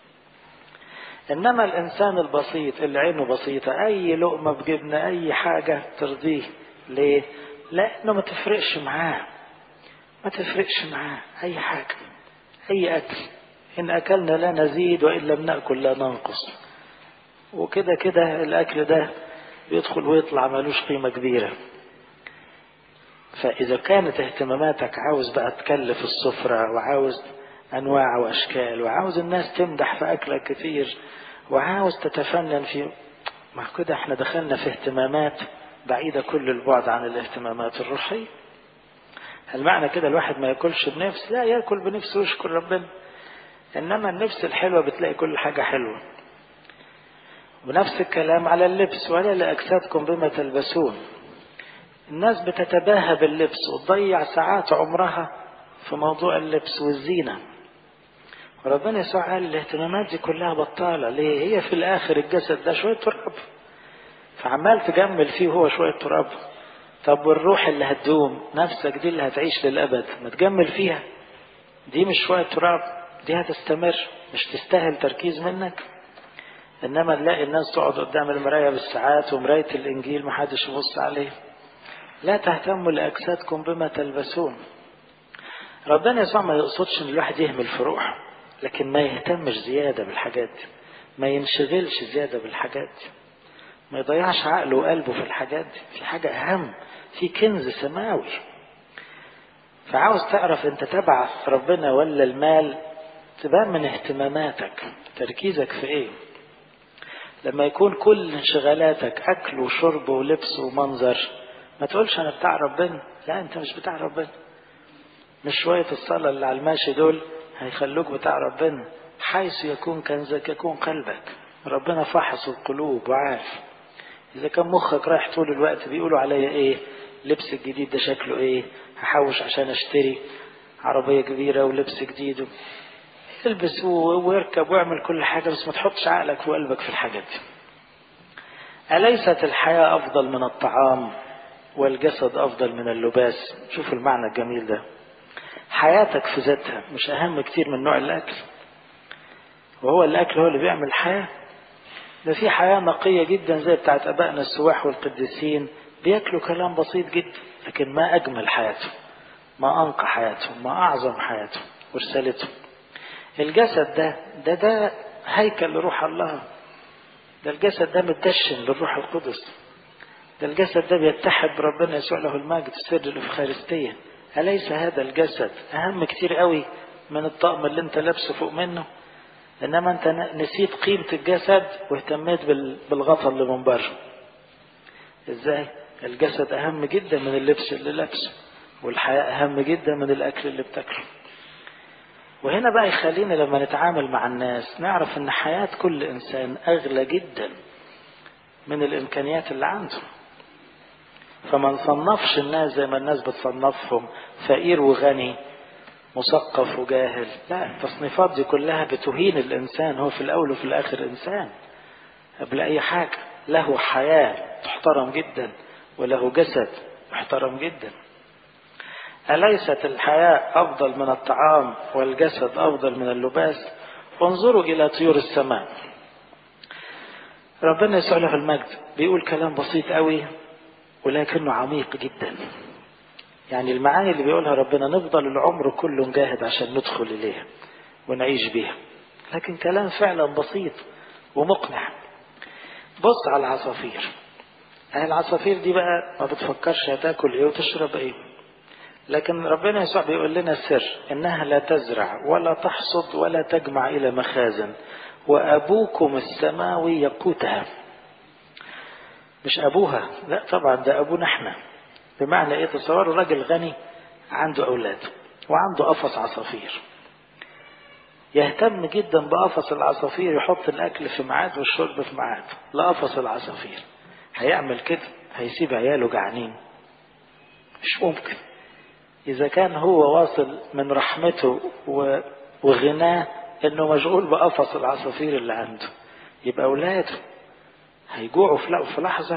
انما الانسان البسيط اللي عينه بسيطة اي لقمة بجبنة اي حاجة ترضيه ليه لانه ما تفرقش معاه ما تفرقش معاه اي حاجة اي اكل إن أكلنا لا نزيد وإن لم نأكل لا ننقص وكده كده الأكل ده بيدخل ويطلع ملوش قيمة كبيرة فإذا كانت اهتماماتك عاوز بقى تكلف السفرة وعاوز أنواع وأشكال وعاوز الناس تمدح في أكلك كتير وعاوز تتفنن في ما كده احنا دخلنا في اهتمامات بعيدة كل البعد عن الاهتمامات الروحية هل معنى كده الواحد ما ياكلش بنفس لا ياكل بنفسه ويشكر ربنا انما النفس الحلوه بتلاقي كل حاجه حلوه ونفس الكلام على اللبس ولا لاجسادكم بما تلبسون الناس بتتباهى باللبس وتضيع ساعات عمرها في موضوع اللبس والزينه وربنا يسوع قال الاهتمامات دي كلها بطاله ليه هي في الاخر الجسد ده شويه تراب فعمال تجمل فيه هو شويه تراب طب والروح اللي هتدوم نفسك دي اللي هتعيش للابد ما تجمل فيها دي مش شويه تراب دي هتستمر مش تستاهل تركيز منك انما نلاقي الناس تقعد قدام المرايه بالساعات ومرايه الانجيل محدش يبص عليه لا تهتموا لاجسادكم بما تلبسون ربنا يسوع ما يقصدش ان الواحد يهمل في روحه لكن ما يهتمش زياده بالحاجات دي ما ينشغلش زياده بالحاجات دي ما يضيعش عقله وقلبه في الحاجات دي في حاجه اهم في كنز سماوي فعاوز تعرف انت تبع ربنا ولا المال تبان من اهتماماتك تركيزك في ايه لما يكون كل انشغالاتك اكل وشرب ولبس ومنظر ما تقولش انا بتاع ربنا لا انت مش بتاع ربنا مش شوية الصلاة اللي على الماشي دول هيخلوك بتاع ربنا حيث يكون كنزك يكون قلبك ربنا فحص القلوب وعارف إذا كان مخك رايح طول الوقت بيقولوا عليا إيه لبس الجديد ده شكله إيه هحوش عشان أشتري عربية كبيرة ولبس جديد البس واركب واعمل كل حاجة بس ما تحطش عقلك وقلبك في الحاجات دي أليست الحياة أفضل من الطعام والجسد أفضل من اللباس شوف المعنى الجميل ده حياتك في ذاتها مش أهم كتير من نوع الأكل وهو الأكل هو اللي بيعمل الحياة ده في حياة نقية جدا زي بتاعت أبائنا السواح والقديسين بياكلوا كلام بسيط جدا لكن ما أجمل حياتهم ما أنقى حياتهم ما أعظم حياتهم ورسالتهم الجسد ده ده ده هيكل لروح الله ده الجسد ده متدشن للروح القدس ده الجسد ده بيتحد بربنا يسوع له المجد في سر الإفخارستية أليس هذا الجسد أهم كتير قوي من الطقم اللي أنت لابسه فوق منه إنما أنت نسيت قيمة الجسد واهتميت بالغطا اللي من بره إزاي؟ الجسد أهم جدا من اللبس اللي لابسه والحياة أهم جدا من الأكل اللي بتاكله وهنا بقى يخلينا لما نتعامل مع الناس نعرف ان حياة كل انسان اغلى جدا من الامكانيات اللي عنده فما نصنفش الناس زي ما الناس بتصنفهم فقير وغني مثقف وجاهل لا التصنيفات دي كلها بتهين الانسان هو في الاول وفي الاخر انسان قبل اي حاجة له حياة تحترم جدا وله جسد محترم جدا أليست الحياة أفضل من الطعام والجسد أفضل من اللباس انظروا إلى طيور السماء ربنا يسوع له المجد بيقول كلام بسيط قوي ولكنه عميق جدا يعني المعاني اللي بيقولها ربنا نفضل العمر كله نجاهد عشان ندخل إليها ونعيش بيها لكن كلام فعلا بسيط ومقنع بص على العصافير أهي العصافير دي بقى ما بتفكرش هتاكل ايه وتشرب ايه لكن ربنا يسوع بيقول لنا السر انها لا تزرع ولا تحصد ولا تجمع الى مخازن وابوكم السماوي يقوتها مش ابوها لا طبعا ده ابونا احنا بمعنى ايه تصوروا راجل غني عنده اولاد وعنده قفص عصافير يهتم جدا بقفص العصافير يحط الاكل في ميعاد والشرب في ميعاد لقفص العصافير هيعمل كده هيسيب عياله جعانين مش ممكن إذا كان هو واصل من رحمته وغناه إنه مشغول بقفص العصافير اللي عنده يبقى أولاده هيجوعوا في لحظة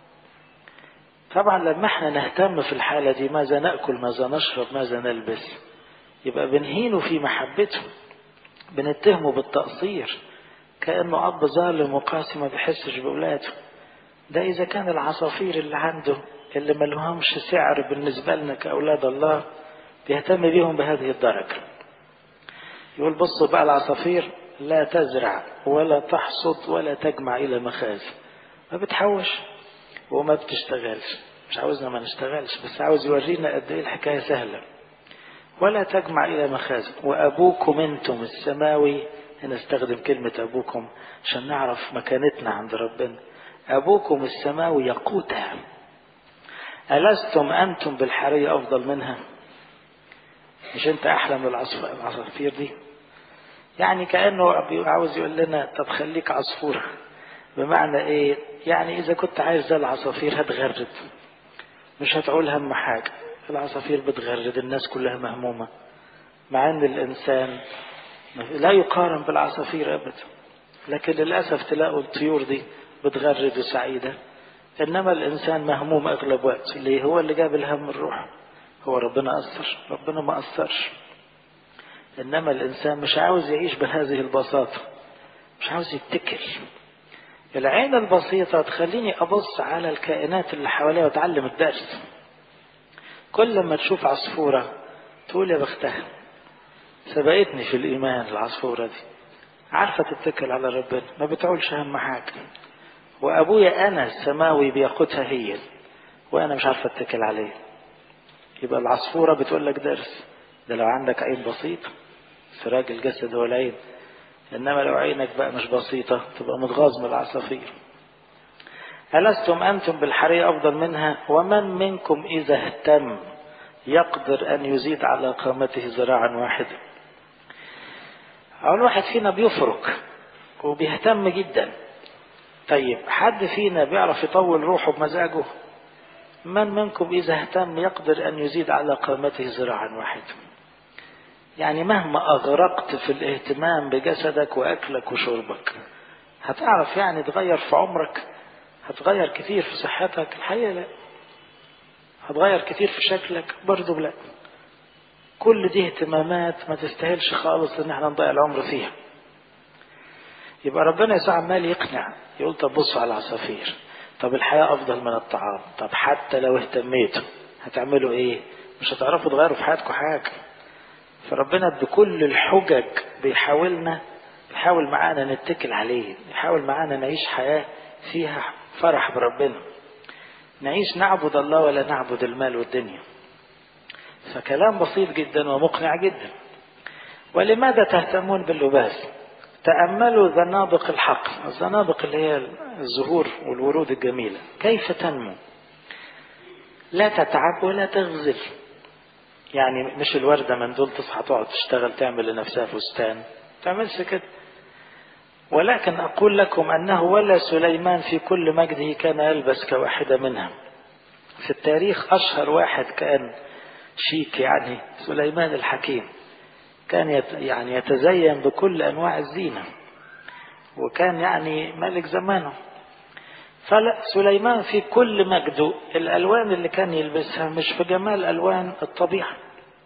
طبعا لما احنا نهتم في الحالة دي ماذا نأكل ماذا نشرب ماذا نلبس يبقى بنهينه في محبته بنتهمه بالتقصير كأنه أب ظالم وقاسي ما بيحسش بأولاده ده إذا كان العصافير اللي عنده اللي ما لهمش سعر بالنسبة لنا كأولاد الله بيهتم بيهم بهذه الدرجة يقول بصوا بقى العصافير لا تزرع ولا تحصد ولا تجمع إلى مخازن ما بتحوش وما بتشتغلش مش عاوزنا ما نشتغلش بس عاوز يورينا قد ايه الحكاية سهلة ولا تجمع إلى مخازن وأبوكم أنتم السماوي هنا استخدم كلمة أبوكم عشان نعرف مكانتنا عند ربنا أبوكم السماوي يقوتها ألستم أنتم بالحرية أفضل منها مش أنت أحلى من العصافير دي يعني كأنه عاوز يقول لنا طب خليك عصفورة بمعنى إيه يعني إذا كنت عايز زي العصافير هتغرد مش هتعول هم حاجة العصافير بتغرد الناس كلها مهمومة مع أن الإنسان لا يقارن بالعصافير أبدا لكن للأسف تلاقوا الطيور دي بتغرد وسعيدة إنما الإنسان مهموم أغلب وقت ليه هو اللي جاب الهم الروح هو ربنا أثر ربنا ما أثرش إنما الإنسان مش عاوز يعيش بهذه البساطة مش عاوز يتكل العين البسيطة تخليني أبص على الكائنات اللي حواليها وأتعلم الدرس كل ما تشوف عصفورة تقول يا بختها سبقتني في الإيمان العصفورة دي عارفة تتكل على ربنا ما بتعولش هم حاجة وأبويا أنا السماوي بياخدها هي وأنا مش عارفة أتكل عليه يبقى العصفورة بتقول لك درس ده لو عندك عين بسيطة سراج الجسد هو العين إنما لو عينك بقى مش بسيطة تبقى متغاظ من العصافير ألستم أنتم بالحرية أفضل منها ومن منكم إذا اهتم يقدر أن يزيد على قامته ذراعا واحدا أول واحد فينا بيفرك وبيهتم جدا طيب حد فينا بيعرف يطول روحه بمزاجه من منكم إذا اهتم يقدر أن يزيد على قامته ذراعا واحدا يعني مهما أغرقت في الاهتمام بجسدك وأكلك وشربك هتعرف يعني تغير في عمرك هتغير كتير في صحتك الحقيقة لا هتغير كتير في شكلك برضه لا كل دي اهتمامات ما تستاهلش خالص ان احنا نضيع العمر فيها يبقى ربنا يسوع عمال يقنع يقول طب بصوا على العصافير طب الحياة أفضل من الطعام طب حتى لو اهتميتوا هتعملوا إيه مش هتعرفوا تغيروا في حياتكم حاجة فربنا بكل الحجج بيحاولنا بيحاول معانا نتكل عليه بيحاول معانا نعيش حياة فيها فرح بربنا نعيش نعبد الله ولا نعبد المال والدنيا فكلام بسيط جدا ومقنع جدا ولماذا تهتمون باللباس تأملوا زنابق الحق الزنابق اللي هي الزهور والورود الجميلة كيف تنمو لا تتعب ولا تغزل يعني مش الوردة من دول تصحى تقعد تشتغل تعمل لنفسها فستان تعملش كده ولكن أقول لكم أنه ولا سليمان في كل مجده كان يلبس كواحدة منها في التاريخ أشهر واحد كان شيك يعني سليمان الحكيم كان يت يعني يتزين بكل أنواع الزينة وكان يعني ملك زمانه فلا سليمان في كل مجده الألوان اللي كان يلبسها مش في جمال ألوان الطبيعة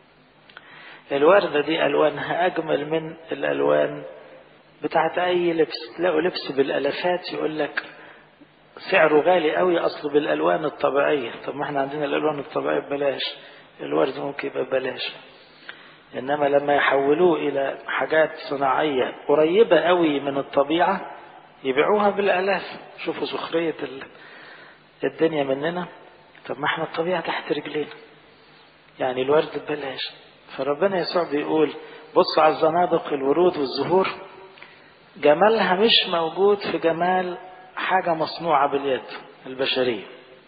الوردة دي ألوانها أجمل من الألوان بتاعت أي لبس تلاقوا لبس بالألفات يقول لك سعره غالي قوي أصله بالألوان الطبيعية طب ما احنا عندنا الألوان الطبيعية ببلاش الورد ممكن يبقى ببلاش إنما لما يحولوه إلى حاجات صناعية قريبة قوي من الطبيعة يبيعوها بالآلاف شوفوا سخرية الدنيا مننا طب ما احنا الطبيعة تحت رجلينا يعني الورد ببلاش فربنا يسوع بيقول بصوا على الزنابق الورود والزهور جمالها مش موجود في جمال حاجة مصنوعة باليد البشرية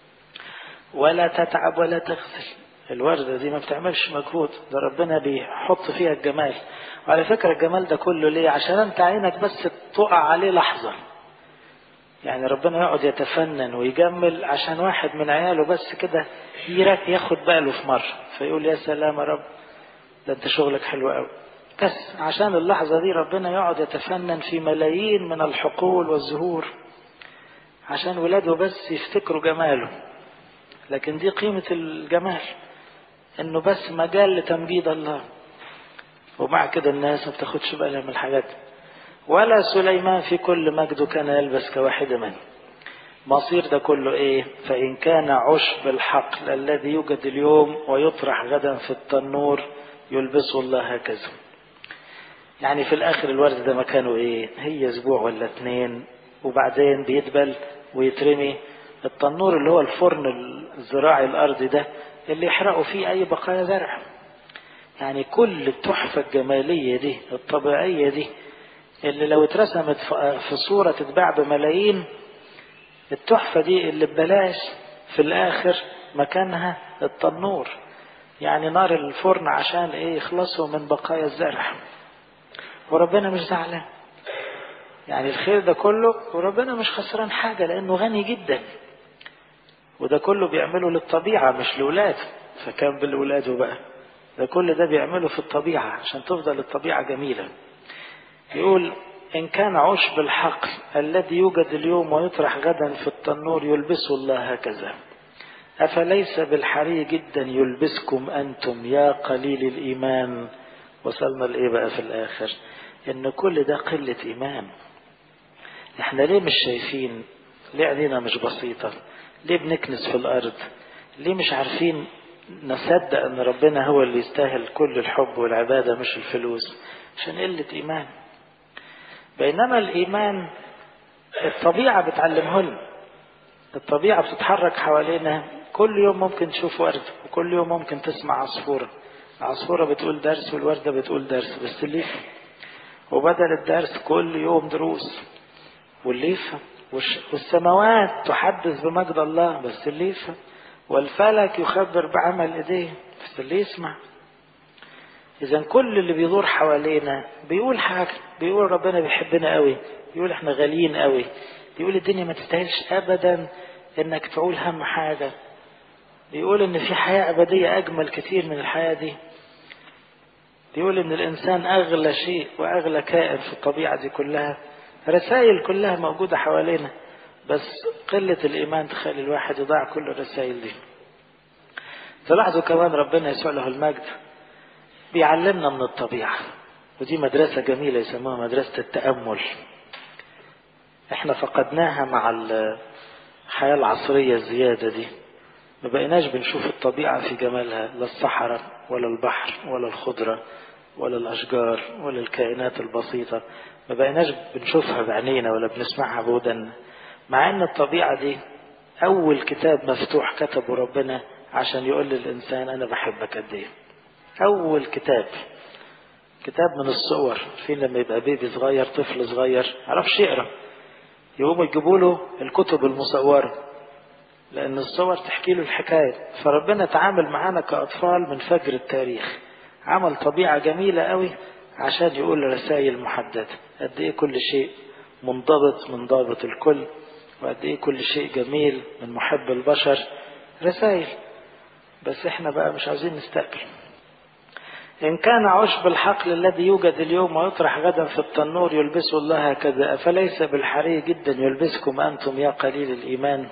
ولا تتعب ولا تغسل الوردة دي ما بتعملش مجهود ده ربنا بيحط فيها الجمال وعلى فكرة الجمال ده كله ليه عشان انت عينك بس تقع عليه لحظة يعني ربنا يقعد يتفنن ويجمل عشان واحد من عياله بس كده ياخد باله في مرة فيقول يا سلام يا رب ده انت شغلك حلو قوي بس عشان اللحظة دي ربنا يقعد يتفنن في ملايين من الحقول والزهور عشان ولاده بس يفتكروا جماله لكن دي قيمة الجمال انه بس مجال لتمجيد الله ومع كده الناس ما بتاخدش بالها من الحاجات ولا سليمان في كل مجده كان يلبس كواحد منه مصير ده كله ايه فان كان عشب الحقل الذي يوجد اليوم ويطرح غدا في التنور يلبسه الله هكذا يعني في الاخر الورد ده مكانه ايه هي اسبوع ولا اتنين وبعدين بيدبل ويترمي التنور اللي هو الفرن الزراعي الارضي ده اللي يحرقوا فيه اي بقايا زرع يعني كل التحفة الجمالية دي الطبيعية دي اللي لو اترسمت في صورة تتباع بملايين التحفة دي اللي ببلاش في الآخر مكانها التنور يعني نار الفرن عشان ايه يخلصوا من بقايا الزرع وربنا مش زعلان يعني الخير ده كله وربنا مش خسران حاجة لأنه غني جدا وده كله بيعمله للطبيعة مش لولاده فكان بالولاده بقى ده كل ده بيعمله في الطبيعة عشان تفضل الطبيعة جميلة يقول إن كان عشب الحقل الذي يوجد اليوم ويطرح غدا في التنور يلبسه الله هكذا أفليس بالحري جدا يلبسكم أنتم يا قليل الإيمان وصلنا لإيه بقى في الآخر إن كل ده قلة إيمان إحنا ليه مش شايفين ليه عينينا مش بسيطة ليه بنكنس في الأرض ليه مش عارفين نصدق أن ربنا هو اللي يستاهل كل الحب والعبادة مش الفلوس عشان قلة إيمان بينما الإيمان الطبيعة بتعلمه لنا الطبيعة بتتحرك حوالينا كل يوم ممكن تشوف ورد وكل يوم ممكن تسمع عصفورة العصفورة بتقول درس والوردة بتقول درس بس اللي يفهم وبدل الدرس كل يوم دروس واللي يفهم والسماوات تحدث بمجد الله بس اللي يفهم والفلك يخبر بعمل ايديه بس اللي يسمع اذا كل اللي بيدور حوالينا بيقول حاجه بيقول ربنا بيحبنا قوي بيقول احنا غاليين قوي بيقول الدنيا ما تستاهلش ابدا انك تعول هم حاجه بيقول ان في حياه ابديه اجمل كتير من الحياه دي بيقول ان الانسان اغلى شيء واغلى كائن في الطبيعه دي كلها رسائل كلها موجوده حوالينا بس قلة الإيمان تخلي الواحد يضيع كل الرسائل دي تلاحظوا كمان ربنا يسوع له المجد بيعلمنا من الطبيعة ودي مدرسة جميلة يسموها مدرسة التأمل احنا فقدناها مع الحياة العصرية الزيادة دي ما بقيناش بنشوف الطبيعة في جمالها لا الصحراء ولا البحر ولا الخضرة ولا الأشجار ولا الكائنات البسيطة ما بقيناش بنشوفها بعينينا ولا بنسمعها بودنا مع ان الطبيعة دي اول كتاب مفتوح كتبه ربنا عشان يقول للانسان انا بحبك قد ايه اول كتاب كتاب من الصور في لما يبقى بيبي صغير طفل صغير عرفش يقرا يقوموا يجيبوا له الكتب المصورة لأن الصور تحكي له الحكاية فربنا تعامل معانا كأطفال من فجر التاريخ عمل طبيعة جميلة قوي عشان يقول رسائل محددة قد إيه كل شيء منضبط من ضابط الكل وقد ايه كل شيء جميل من محب البشر رسائل بس احنا بقى مش عاوزين نستقبل إن كان عشب الحقل الذي يوجد اليوم ويطرح غدا في التنور يلبسه الله هكذا أفليس بالحري جدا يلبسكم أنتم يا قليل الإيمان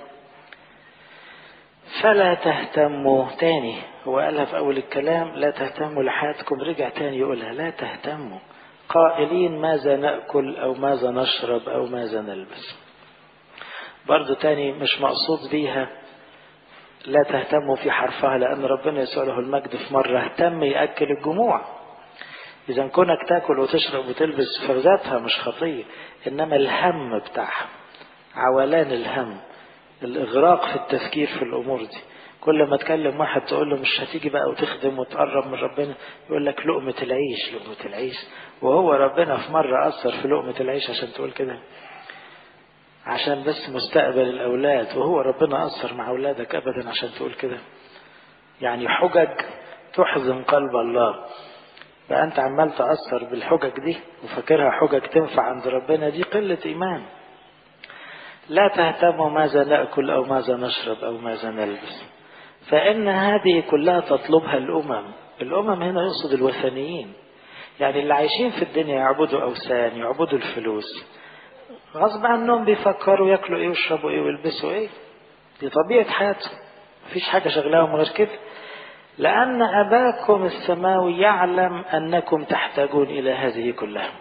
فلا تهتموا تاني هو قالها في أول الكلام لا تهتموا لحياتكم رجع تاني يقولها لا تهتموا قائلين ماذا نأكل أو ماذا نشرب أو ماذا نلبس برضو تاني مش مقصود بيها لا تهتموا في حرفها لأن ربنا يسوع له المجد في مرة اهتم يأكل الجموع إذا كونك تاكل وتشرب وتلبس فذاتها مش خطية إنما الهم بتاعها عولان الهم الإغراق في التفكير في الأمور دي كل ما تكلم واحد تقول له مش هتيجي بقى وتخدم وتقرب من ربنا يقول لك لقمة العيش لقمة العيش وهو ربنا في مرة أثر في لقمة العيش عشان تقول كده عشان بس مستقبل الأولاد وهو ربنا أثر مع أولادك أبدا عشان تقول كده يعني حجج تحزن قلب الله بقى أنت عمال تأثر بالحجج دي وفاكرها حجج تنفع عند ربنا دي قلة إيمان لا تهتموا ماذا نأكل أو ماذا نشرب أو ماذا نلبس فإن هذه كلها تطلبها الأمم الأمم هنا يقصد الوثنيين يعني اللي عايشين في الدنيا يعبدوا أوثان يعبدوا الفلوس غصب عنهم بيفكروا ياكلوا ايه ويشربوا ايه ويلبسوا ايه دي طبيعة حياتهم مفيش حاجة شغلاهم غير كده لأن أباكم السماوي يعلم أنكم تحتاجون إلى هذه كلها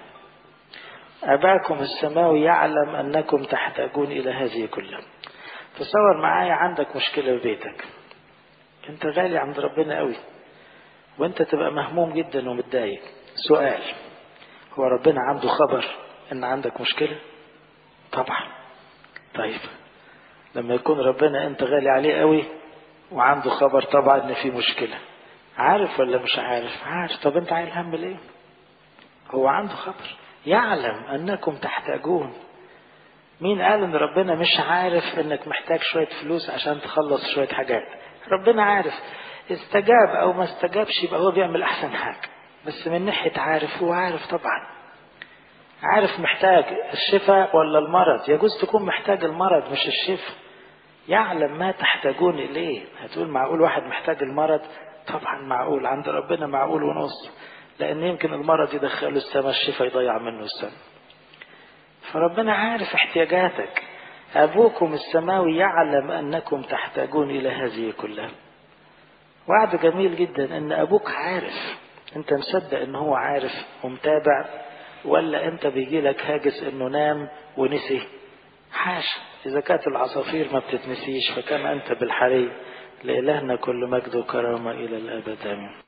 أباكم السماوي يعلم أنكم تحتاجون إلى هذه كلها تصور معايا عندك مشكلة في بيتك أنت غالي عند ربنا قوي وأنت تبقى مهموم جدا ومتضايق سؤال هو ربنا عنده خبر ان عندك مشكلة طبعا طيب لما يكون ربنا انت غالي عليه قوي وعنده خبر طبعا ان في مشكلة عارف ولا مش عارف عارف طب انت عايل هم ليه هو عنده خبر يعلم انكم تحتاجون مين قال ان ربنا مش عارف انك محتاج شوية فلوس عشان تخلص شوية حاجات ربنا عارف استجاب او ما استجابش يبقى هو بيعمل احسن حاجة بس من ناحية عارف هو عارف طبعا عارف محتاج الشفاء ولا المرض يجوز تكون محتاج المرض مش الشفاء يعلم ما تحتاجون إليه هتقول معقول واحد محتاج المرض طبعا معقول عند ربنا معقول ونص لأن يمكن المرض يدخله السماء الشفاء يضيع منه السماء فربنا عارف احتياجاتك أبوكم السماوي يعلم أنكم تحتاجون إلى هذه كلها وعد جميل جدا أن أبوك عارف أنت مصدق أن هو عارف ومتابع ولا أنت بيجي لك هاجس أنه نام ونسي حاشا إذا كانت العصافير ما بتتنسيش فكان أنت بالحري لإلهنا كل مجد وكرامة إلى الأبد آمين